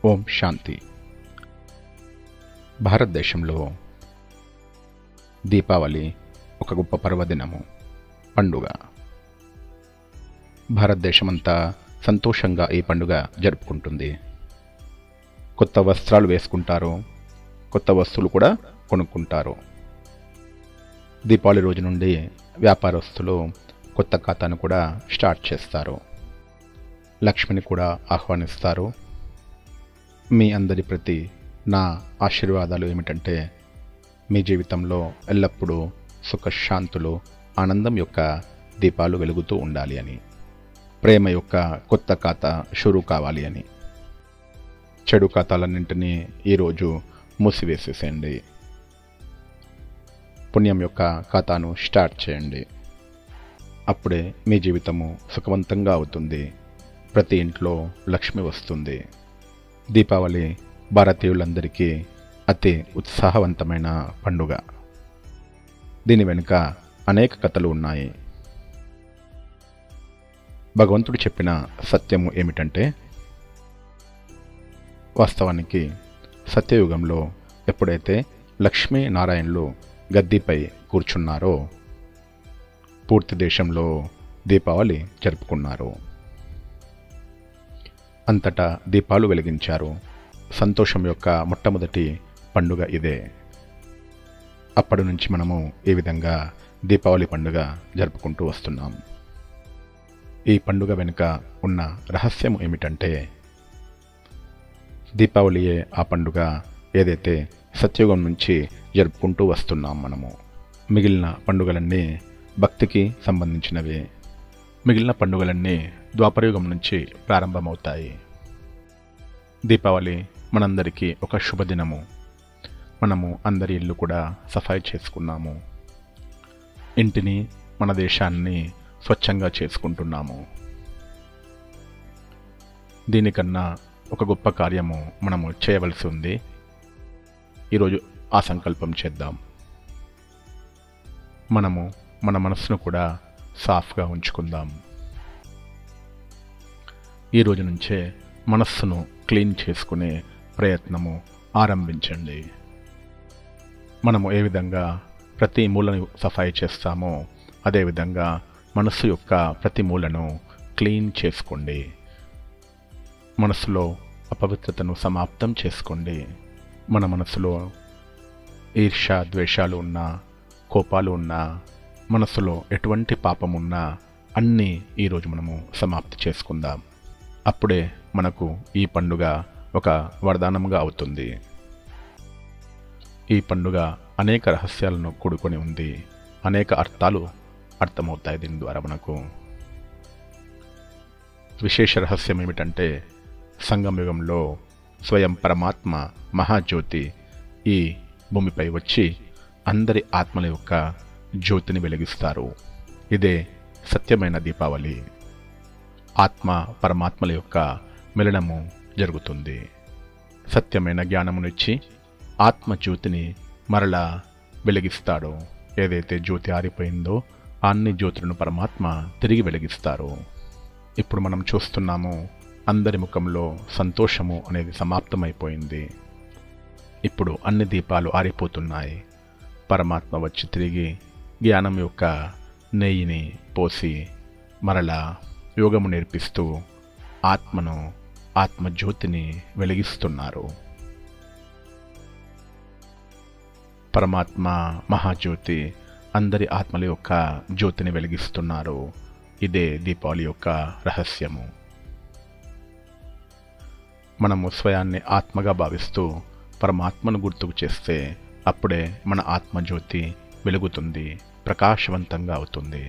ఓం శాంతి భారతదేశంలో దీపావళి ఒక గొప్ప పర్వదినము పండుగ భారతదేశమంతా సంతోషంగా ఈ పండుగ జరుపుకుంటుంది కొత్త వస్త్రాలు వేసుకుంటారు కొత్త వస్తువులు కూడా కొనుక్కుంటారు దీపావళి రోజు నుండి వ్యాపారస్తులు కొత్త ఖాతాను కూడా స్టార్ట్ చేస్తారు లక్ష్మిని కూడా ఆహ్వానిస్తారు మీ అందరి ప్రతి నా ఆశీర్వాదాలు ఏమిటంటే మీ జీవితంలో ఎల్లప్పుడూ సుఖశాంతులు ఆనందం యొక్క దీపాలు వెలుగుతూ ఉండాలి అని ప్రేమ యొక్క కొత్త ఖాతా షురూ కావాలి అని చెడు ఖాతాలన్నింటినీ ఈరోజు మూసివేసేసేయండి పుణ్యం యొక్క ఖాతాను స్టార్ట్ చేయండి అప్పుడే మీ జీవితము సుఖవంతంగా అవుతుంది ప్రతి ఇంట్లో లక్ష్మి వస్తుంది దీపావళి భారతీయులందరికీ అతి ఉత్సాహవంతమైన పండుగ దీని వెనుక అనేక కథలు ఉన్నాయి భగవంతుడు చెప్పిన సత్యము ఏమిటంటే వాస్తవానికి సత్యయుగంలో ఎప్పుడైతే లక్ష్మీ నారాయణులు గద్దీపై కూర్చున్నారో పూర్తి దేశంలో దీపావళి జరుపుకున్నారు అంతటా దీపాలు వెలిగించారు సంతోషం యొక్క మొట్టమొదటి పండుగ ఇదే అప్పటి నుంచి మనము ఈ విధంగా దీపావళి పండుగ జరుపుకుంటూ వస్తున్నాం ఈ పండుగ వెనుక ఉన్న రహస్యం ఏమిటంటే దీపావళియే ఆ పండుగ ఏదైతే సత్యుగం నుంచి జరుపుకుంటూ వస్తున్నాం మనము మిగిలిన పండుగలన్నీ భక్తికి సంబంధించినవి మిగిలిన పండుగలన్నీ ద్వాపరయుగం నుంచి ప్రారంభమవుతాయి దీపావళి మనందరికీ ఒక శుభదినము మనము అందరి ఇల్లు కూడా సఫాయి చేసుకున్నాము ఇంటిని మన దేశాన్ని స్వచ్ఛంగా చేసుకుంటున్నాము దీనికన్నా ఒక గొప్ప కార్యము మనము చేయవలసి ఉంది ఈరోజు ఆ సంకల్పం చేద్దాం మనము మన మనసును కూడా సాఫ్గా ఉంచుకుందాం ఈ రోజు నుంచే మనస్సును క్లీన్ చేసుకునే ప్రయత్నము ఆరంభించండి మనము ఏ విధంగా ప్రతి మూలను సఫాయి చేస్తామో అదేవిధంగా మనస్సు యొక్క ప్రతి మూలను క్లీన్ చేసుకోండి మనసులో అపవిత్రతను సమాప్తం చేసుకోండి మన మనసులో ఈర్ష ద్వేషాలు ఉన్నా కోపాలు ఉన్నా మనసులో ఎటువంటి పాపం ఉన్నా అన్నీ ఈరోజు మనము సమాప్తి చేసుకుందాం అప్పుడే మనకు ఈ పండుగ ఒక వరదానంగా అవుతుంది ఈ పండుగ అనేక రహస్యాలను కూడుకొని ఉంది అనేక అర్థాలు అర్థమవుతాయి దీని ద్వారా మనకు విశేష రహస్యం ఏమిటంటే సంగమయుగంలో స్వయం పరమాత్మ మహాజ్యోతి ఈ భూమిపై వచ్చి అందరి ఆత్మల యొక్క జ్యోతిని వెలిగిస్తారు ఇదే సత్యమైన దీపావళి ఆత్మ పరమాత్మల యొక్క మిలనము జరుగుతుంది సత్యమైన జ్ఞానమునిచ్చి ఆత్మ జ్యోతిని మరలా వెలిగిస్తాడు ఏదైతే జ్యోతి ఆరిపోయిందో ఆ అన్ని జ్యోతులను పరమాత్మ తిరిగి వెలిగిస్తారు ఇప్పుడు మనం చూస్తున్నాము అందరి ముఖంలో సంతోషము అనేది సమాప్తమైపోయింది ఇప్పుడు అన్ని దీపాలు ఆరిపోతున్నాయి పరమాత్మ వచ్చి తిరిగి జ్ఞానం యొక్క నెయ్యిని పోసి మరలా యోగము నేర్పిస్తూ ఆత్మను ఆత్మజ్యోతిని వెలిగిస్తున్నారు పరమాత్మ మహాజ్యోతి అందరి ఆత్మల యొక్క జ్యోతిని వెలిగిస్తున్నారు ఇదే దీపావళి యొక్క రహస్యము మనము స్వయాన్ని ఆత్మగా భావిస్తూ పరమాత్మను గుర్తుకు చేస్తే అప్పుడే మన ఆత్మజ్యోతి వెలుగుతుంది ప్రకాశవంతంగా అవుతుంది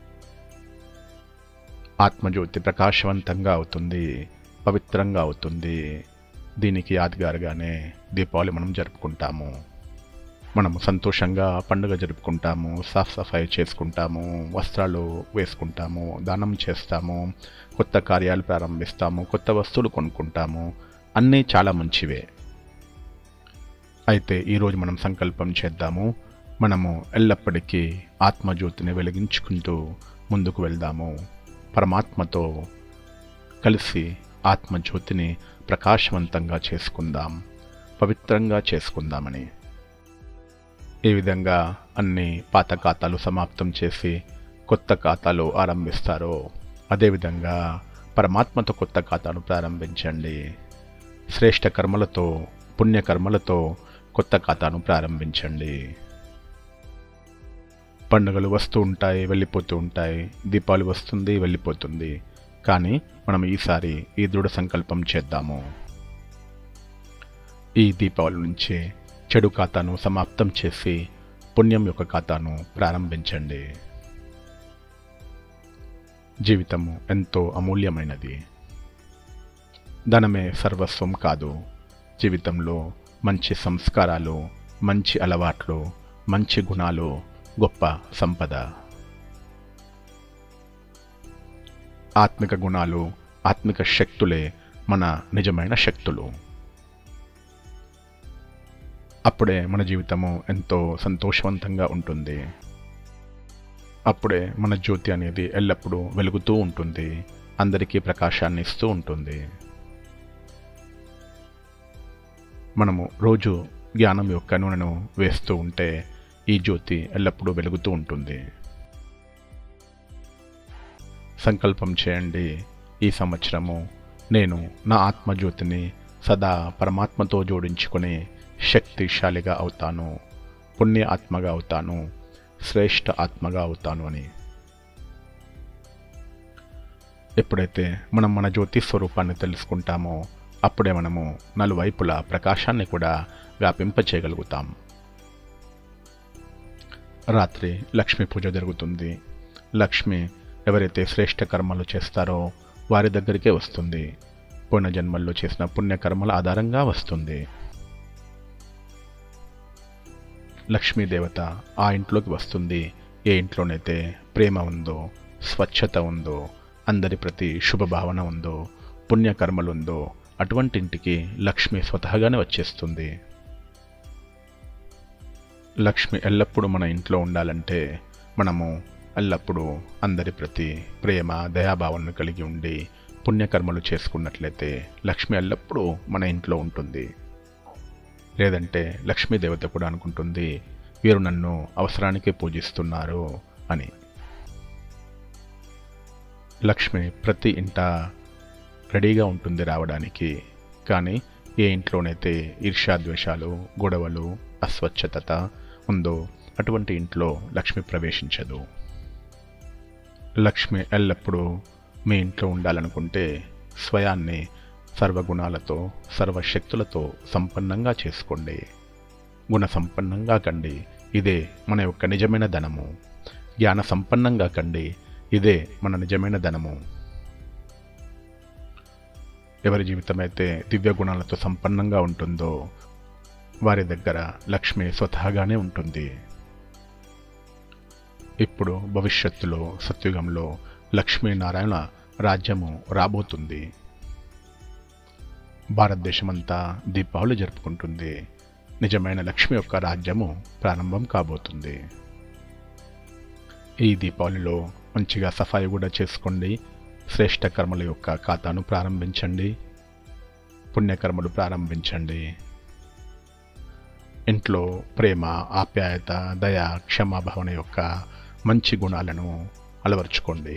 ఆత్మజ్యోతి ప్రకాశవంతంగా అవుతుంది పవిత్రంగా అవుతుంది దీనికి యాదగారుగానే దీపావళి మనం జరుపుకుంటాము మనము సంతోషంగా పండుగ జరుపుకుంటాము సాఫ్ సఫాయి చేసుకుంటాము వస్త్రాలు వేసుకుంటాము దానం చేస్తాము కొత్త కార్యాలు ప్రారంభిస్తాము కొత్త వస్తువులు కొనుక్కుంటాము అన్నీ చాలా మంచివే అయితే ఈరోజు మనం సంకల్పం చేద్దాము మనము ఎల్లప్పటికీ ఆత్మజ్యోతిని వెలిగించుకుంటూ ముందుకు వెళ్దాము పరమాత్మతో కలిసి ఆత్మజ్యోతిని ప్రకాశవంతంగా చేసుకుందాం పవిత్రంగా చేసుకుందామని ఈ విధంగా అన్ని పాత ఖాతాలు సమాప్తం చేసి కొత్త ఖాతాలు ఆరంభిస్తారో అదేవిధంగా పరమాత్మతో కొత్త ఖాతాను ప్రారంభించండి శ్రేష్ట కర్మలతో పుణ్యకర్మలతో కొత్త ఖాతాను ప్రారంభించండి పండుగలు వస్తూ ఉంటాయి వెళ్ళిపోతూ ఉంటాయి దీపావళి వస్తుంది వెళ్ళిపోతుంది కానీ మనం ఈసారి ఈ దృఢ సంకల్పం చేద్దాము ఈ దీపావళి నుంచి చెడు ఖాతాను సమాప్తం చేసి పుణ్యం యొక్క ఖాతాను ప్రారంభించండి జీవితము ఎంతో అమూల్యమైనది ధనమే సర్వస్వం కాదు జీవితంలో మంచి సంస్కారాలు మంచి అలవాట్లు మంచి గుణాలు గొప్ప సంపద ఆత్మిక గుణాలు ఆత్మిక శక్తులే మన నిజమైన శక్తులు అప్పుడే మన జీవితము ఎంతో సంతోషవంతంగా ఉంటుంది అప్పుడే మన జ్యోతి అనేది ఎల్లప్పుడూ వెలుగుతూ ఉంటుంది అందరికీ ప్రకాశాన్ని ఇస్తూ ఉంటుంది మనము రోజు జ్ఞానం యొక్క నూనెను వేస్తూ ఉంటే ఈ జ్యోతి ఎల్లప్పుడూ వెలుగుతూ ఉంటుంది సంకల్పం చేయండి ఈ సంవత్సరము నేను నా ఆత్మజ్యోతిని సదా పరమాత్మతో జోడించుకొని శక్తిశాలిగా అవుతాను పుణ్య ఆత్మగా అవుతాను శ్రేష్ఠ ఆత్మగా అవుతాను అని ఎప్పుడైతే మనం మన జ్యోతి స్వరూపాన్ని తెలుసుకుంటామో అప్పుడే మనము నలువైపులా ప్రకాశాన్ని కూడా వ్యాపింపచేయగలుగుతాం రాత్రి లక్ష్మీ పూజ జరుగుతుంది లక్ష్మి ఎవరైతే శ్రేష్ఠ కర్మలు చేస్తారో వారి దగ్గరికే వస్తుంది పోయిన జన్మల్లో చేసిన పుణ్యకర్మల ఆధారంగా వస్తుంది లక్ష్మీదేవత ఆ ఇంట్లోకి వస్తుంది ఏ ఇంట్లోనైతే ప్రేమ ఉందో స్వచ్ఛత ఉందో అందరి ప్రతి శుభభావన ఉందో పుణ్యకర్మలు ఉందో అటువంటి ఇంటికి లక్ష్మి స్వతహాగానే వచ్చేస్తుంది లక్ష్మి ఎల్లప్పుడూ మన ఇంట్లో ఉండాలంటే మనము ఎల్లప్పుడూ అందరి ప్రతి ప్రేమ దయాభావాలను కలిగి ఉండి పుణ్యకర్మలు చేసుకున్నట్లయితే లక్ష్మి ఎల్లప్పుడూ మన ఇంట్లో ఉంటుంది లేదంటే లక్ష్మీదేవత కూడా అనుకుంటుంది వీరు నన్ను అవసరానికి పూజిస్తున్నారు అని లక్ష్మి ప్రతి ఇంట రెడీగా ఉంటుంది రావడానికి కానీ ఏ ఇంట్లోనైతే ఈర్ష్యాద్వేషాలు గొడవలు అస్వచ్ఛత ఉందో అటువంటి ఇంట్లో లక్ష్మి ప్రవేశించదు లక్ష్మి ఎల్లప్పుడూ మీ ఇంట్లో ఉండాలనుకుంటే స్వయాన్ని సర్వగుణాలతో సర్వశక్తులతో సంపన్నంగా చేసుకోండి గుణ సంపన్నంగా కండి ఇదే మన యొక్క నిజమైన ధనము జ్ఞాన సంపన్నంగా కండి ఇదే మన నిజమైన ధనము ఎవరి జీవితం అయితే దివ్య గుణాలతో సంపన్నంగా ఉంటుందో వారి దగ్గర లక్ష్మి స్వతహాగానే ఉంటుంది ఇప్పుడు భవిష్యత్తులో సత్యుగంలో లక్ష్మీనారాయణ రాజ్యము రాబోతుంది భారతదేశమంతా దీపావళి జరుపుకుంటుంది నిజమైన లక్ష్మి యొక్క రాజ్యము ప్రారంభం కాబోతుంది ఈ దీపావళిలో మంచిగా సఫాయి కూడా చేసుకోండి శ్రేష్ఠ కర్మల యొక్క ఖాతాను ప్రారంభించండి పుణ్యకర్మలు ప్రారంభించండి ఇంట్లో ప్రేమ ఆప్యాయత దయ క్షమాభావన యొక్క మంచి గుణాలను అలవర్చుకోండి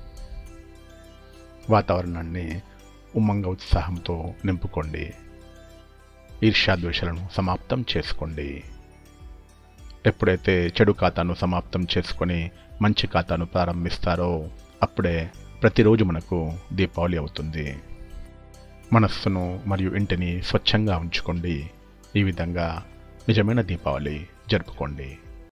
వాతావరణాన్ని ఉమ్మంగ ఉత్సాహంతో నింపుకోండి ఈర్ష్యాద్వేషాలను సమాప్తం చేసుకోండి ఎప్పుడైతే చెడు ఖాతాను సమాప్తం చేసుకొని మంచి ఖాతాను ప్రారంభిస్తారో అప్పుడే ప్రతిరోజు మనకు దీపావళి అవుతుంది మనస్సును మరియు ఇంటిని స్వచ్ఛంగా ఉంచుకోండి ఈ విధంగా నిజమైన దీపావళి జరుపుకోండి